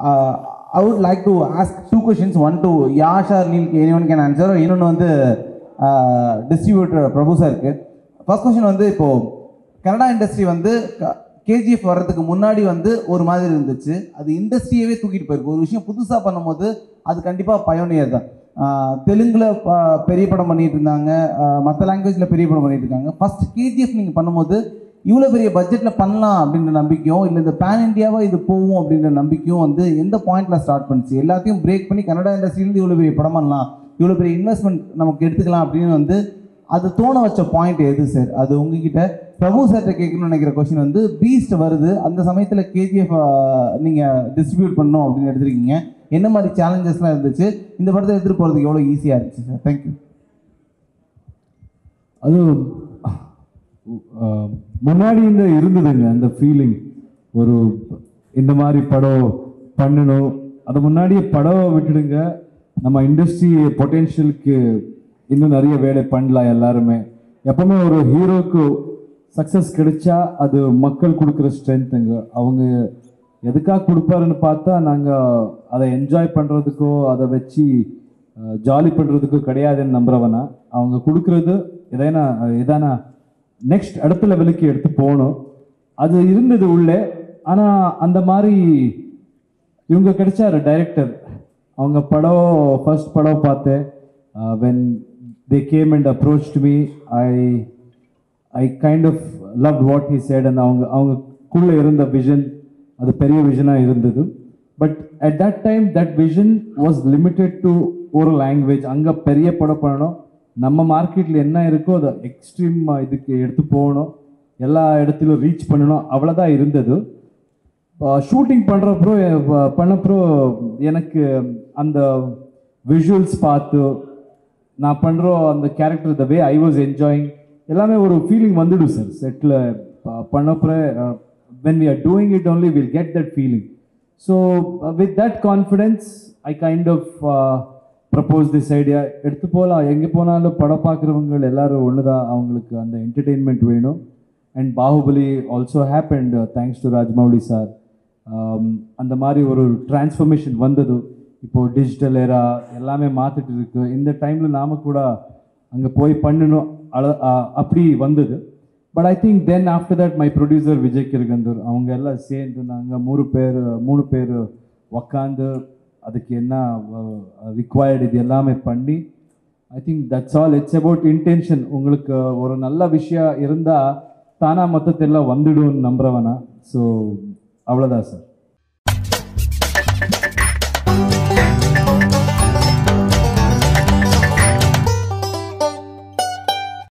I would like to ask two questions one to Yash or Neel any one can answer இன்னொன்று வந்து distributor பிரபு சாருக்கு first question வந்து இப்போது Canada industry வந்து KGF வர்றதுக்கு முன்னாடி வந்து ஒரு மாதிரி இருந்துச்சு அது இண்டஸ்ட்ரியவே தூக்கிட்டு போயிருக்கு ஒரு விஷயம் புதுசாக பண்ணும்போது அது கண்டிப்பாக பயோனியர் தான் ஆஹ் தெலுங்குல ப- பெரிய படம் பண்ணிட்டு இருந்தாங்க மற்ற லாங்குவேஜில் பெரிய படம் பண்ணிட்டு இருக்காங்க ஃபர்ஸ்ட் கேஜிஎஃப் நீங்கள் பண்ணும்போது இவ்வளோ பெரிய பட்ஜெட்டில் பண்ணலாம் அப்படின்ற நம்பிக்கையும் இல்லை இந்த பேன் இந்தியாவாக இது போகும் அப்படின்ற நம்பிக்கையும் வந்து எந்த பாயிண்ட்ல ஸ்டார்ட் பண்ணுச்சு எல்லாத்தையும் பிரேக் பண்ணி கன்னடா இண்டஸ்ட்ரியிலேருந்து இவ்வளோ பெரிய படம் பண்ணலாம் இவ்வளோ பெரிய இன்வெஸ்ட்மெண்ட் நமக்கு எடுத்துக்கலாம் அப்படின்னு வந்து அது தோண வச்ச பாயிண்ட் எது சார் அது உங்ககிட்ட பிரபு சார்கிட்ட கேட்கணும்னு நினைக்கிற கொஸ்டின் வந்து பீஸ்ட் வருது அந்த சமயத்தில் கேஜிஎஃப் நீங்கள் டிஸ்ட்ரிபியூட் பண்ணணும் அப்படின்னு எடுத்திருக்கீங்க என்ன மாதிரி சேலஞ்சஸ்லாம் இருந்துச்சு இந்த படத்தை எடுத்துகிட்டு போகிறதுக்கு எவ்வளோ ஈஸியாக இருந்துச்சு சார் தேங்க்யூ அது அஹ், முன்னாடி இந்த இருந்ததுங்க அந்த ஃபீலிங் ஒரு இந்த மாதிரி படம் பண்ணணும் அது முன்னாடியே படம் விட்டுடுங்க நம்ம இண்டஸ்ட்ரி பொட்டென்ஷியலுக்கு இன்னும் நிறைய வேலை பண்ணலாம் எல்லாருமே எப்பவுமே ஒரு ஹீரோக்கு சக்ஸஸ் கிடைச்சா அது மக்கள் கொடுக்குற ஸ்ட்ரென்த்துங்க அவங்க எதுக்காக கொடுப்பாருன்னு பார்த்தா நாங்கள் அதை என்ஜாய் பண்ணுறதுக்கோ அதை வச்சு ஜாலி பண்ணுறதுக்கோ கிடையாதுன்னு நம்புறவனா அவங்க கொடுக்குறது எதானா எதானா நெக்ஸ்ட் அடுத்த லெவலுக்கு எடுத்து போகணும் அது இருந்தது உள்ளே ஆனால் அந்த மாதிரி இவங்க கிடைச்சாரு டைரக்டர் அவங்க படம் ஃபர்ஸ்ட் படம் பார்த்தேன் when they came and approach me I I kind of love what he said and அவங்க அவங்கக்குள்ளே இருந்த விஷன் அது பெரிய விஷனாக இருந்தது but at that time that vision was limited to ஒரு லாங்குவேஜ் அங்கே பெரிய படம் பண்ணணும் நம்ம மார்க்கெட்டில் என்ன இருக்கோ அதை எக்ஸ்ட்ரீம் இதுக்கு எடுத்து போகணும் எல்லா இடத்திலும் ரீச் பண்ணணும் அவ்வளோதான் இருந்தது ஷூட்டிங் பண்ணுறப்போ பண்ணப்போ எனக்கு அந்த விஷுவல்ஸ் பார்த்து நான் பண்ணுற அந்த character the way I was enjoying எல்லாமே ஒரு ஃபீலிங் வந்துடும் சார் செட்டில் பண்ணப்போ when we are doing it only will get that feeling so with that confidence I kind of propose this idea எடுத்து போகலாம் எங்கே போனாலும் படம் பார்க்குறவங்க எல்லாரும் ஒன்று தான் அவங்களுக்கு அந்த என்டர்டெயின்மெண்ட் வேணும் and Baahubali also happened thanks to Rajamouli sir அந்த மாதிரி ஒரு டிரான்ஸ்ஃபர்மேஷன் வந்தது இப்போது டிஜிட்டல் ஏரா எல்லாமே மாற்றிட்டு இருக்கு இந்த டைமில் நாம கூட அங்கே போய் பண்ணணும் அழ அ- அப்படி வந்தது but I think then after that my producer Vijay Kiragandur அவங்க எல்லாம் சேர்ந்து நாங்கள் மூணு பேர் மூணு பேர் உக்காந்து அதுக்கு என்ன ரிக்வயர்டு இது எல்லாமே பண்ணி I think that's all it's about intention உங்களுக்கு ஒரு நல்ல விஷயம் இருந்தால் தானா மொத்தத்தில் வந்துடும்னு நம்புறவனா ஸோ அவ்வளோதான் சார்